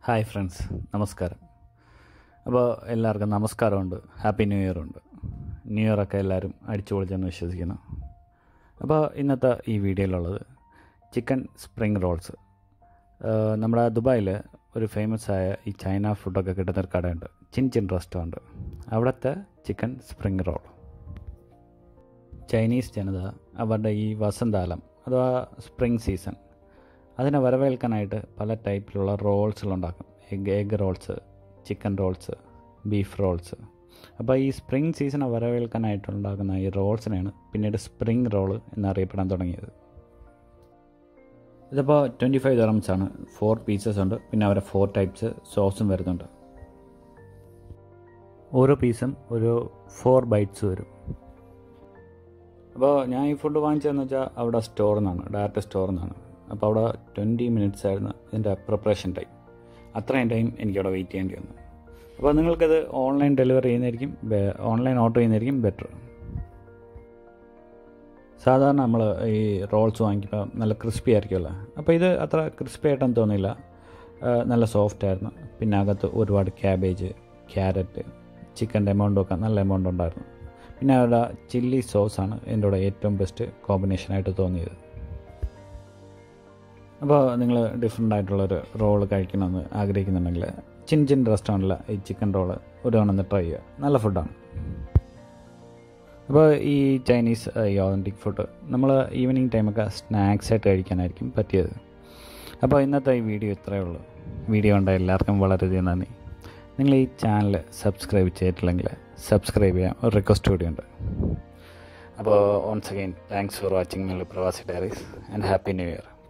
hi friends നമസ്കാരം അപ്പോൾ എല്ലാവർക്കും നമസ്കാരമുണ്ട് ഹാപ്പി ന്യൂ ഇയർ ഉണ്ട് ന്യൂ ഇയറൊക്കെ എല്ലാവരും അടിച്ചു പൊളിച്ചെന്ന് വിശ്വസിക്കുന്നു അപ്പോൾ ഇന്നത്തെ ഈ വീഡിയോയിലുള്ളത് ചിക്കൻ സ്പ്രിങ് റോൾസ് നമ്മുടെ ദുബായിൽ ഒരു ഫേമസ് ആയ ഈ ചൈന ഫുഡൊക്കെ കിട്ടുന്ന ഒരു കടയുണ്ട് ചിൻ ചിൻ റെസ്റ്റോറൻറ്റ് അവിടുത്തെ ചിക്കൻ സ്പ്രിങ് റോൾ ചൈനീസ് ജനത അവരുടെ ഈ വസന്തകാലം അഥവാ സ്പ്രിങ് സീസൺ അതിനെ വരവേൽക്കാനായിട്ട് പല ടൈപ്പിലുള്ള റോൾസുകളുണ്ടാക്കും egg egg rolls chicken rolls beef rolls അപ്പോൾ ഈ സ്പ്രിങ് സീസണെ വരവേൽക്കാനായിട്ടുണ്ടാക്കുന്ന ഈ റോൾസിനെയാണ് പിന്നീട് സ്പ്രിങ് റോൾ എന്നറിയപ്പെടാൻ തുടങ്ങിയത് ഇതിപ്പോൾ ട്വൻറ്റി ഫൈവ് ദറംസ് ആണ് ഫോർ പീസസ് ഉണ്ട് പിന്നെ അവരെ ഫോർ ടൈപ്സ് സോസും വരുന്നുണ്ട് ഓരോ പീസും ഒരു ഫോർ ബൈറ്റ്സ് വരും അപ്പോൾ ഞാൻ ഈ ഫുഡ് വാങ്ങിച്ചതെന്ന് വെച്ചാൽ അവിടെ സ്റ്റോറിൽ നിന്നാണ് ഡയറക്റ്റ് സ്റ്റോറിൽ നിന്നാണ് അപ്പോൾ അവിടെ ട്വൻറ്റി മിനിറ്റ്സ് ആയിരുന്നു ഇതിൻ്റെ പ്രിപ്പറേഷൻ ടൈം അത്രയും ടൈം എനിക്കവിടെ വെയിറ്റ് ചെയ്യേണ്ടി വന്നു അപ്പോൾ നിങ്ങൾക്കത് ഓൺലൈൻ ഡെലിവറി ചെയ്യുന്നതായിരിക്കും ഓൺലൈൻ ഓർഡർ ചെയ്യുന്നതായിരിക്കും ബെറ്റർ സാധാരണ നമ്മൾ ഈ റോൾസ് വാങ്ങിക്കുമ്പോൾ നല്ല ക്രിസ്പി ആയിരിക്കുമല്ലോ അപ്പോൾ ഇത് അത്ര ക്രിസ്പി ആയിട്ടൊന്നും തോന്നിയില്ല നല്ല സോഫ്റ്റ് ആയിരുന്നു പിന്നെ അകത്ത് ഒരുപാട് ക്യാബേജ് ക്യാരറ്റ് ചിക്കൻ്റെ എമൗണ്ടും ഒക്കെ നല്ല എമൗണ്ട് ഉണ്ടായിരുന്നു പിന്നെ അവരുടെ ചില്ലി സോസാണ് എൻ്റെ കൂടെ ഏറ്റവും ബെസ്റ്റ് കോമ്പിനേഷനായിട്ട് തോന്നിയത് അപ്പോൾ നിങ്ങൾ ഡിഫറെൻ്റ് ആയിട്ടുള്ളൊരു റോൾ കഴിക്കണമെന്ന് ആഗ്രഹിക്കുന്നുണ്ടെങ്കിൽ ചിൻ ചിൻ റെസ്റ്റോറൻറ്റിൽ ഈ ചിക്കൻ റോള് ഒരു തവണ ഒന്ന് ട്രൈ ചെയ്യുക നല്ല ഫുഡാണ് അപ്പോൾ ഈ ചൈനീസ് ഈ ഓതൻറ്റിക് ഫുഡ് നമ്മൾ ഈവനിങ് ടൈമൊക്കെ സ്നാക്സ് ആയിട്ട് കഴിക്കാനായിരിക്കും പറ്റിയത് അപ്പോൾ ഇന്നത്തെ ഈ വീഡിയോ ഇത്രയേ ഉള്ളൂ വീഡിയോ കണ്ട എല്ലാവർക്കും വളരെയധികം നന്ദി നിങ്ങൾ ഈ ചാനൽ സബ്സ്ക്രൈബ് ചെയ്തിട്ടില്ലെങ്കിൽ സബ്സ്ക്രൈബ് ചെയ്യാൻ ഒരു റിക്വസ്റ്റ് കൂടിയുണ്ട് അപ്പോൾ once again thanks for watching my Pravasi diaries and happy new year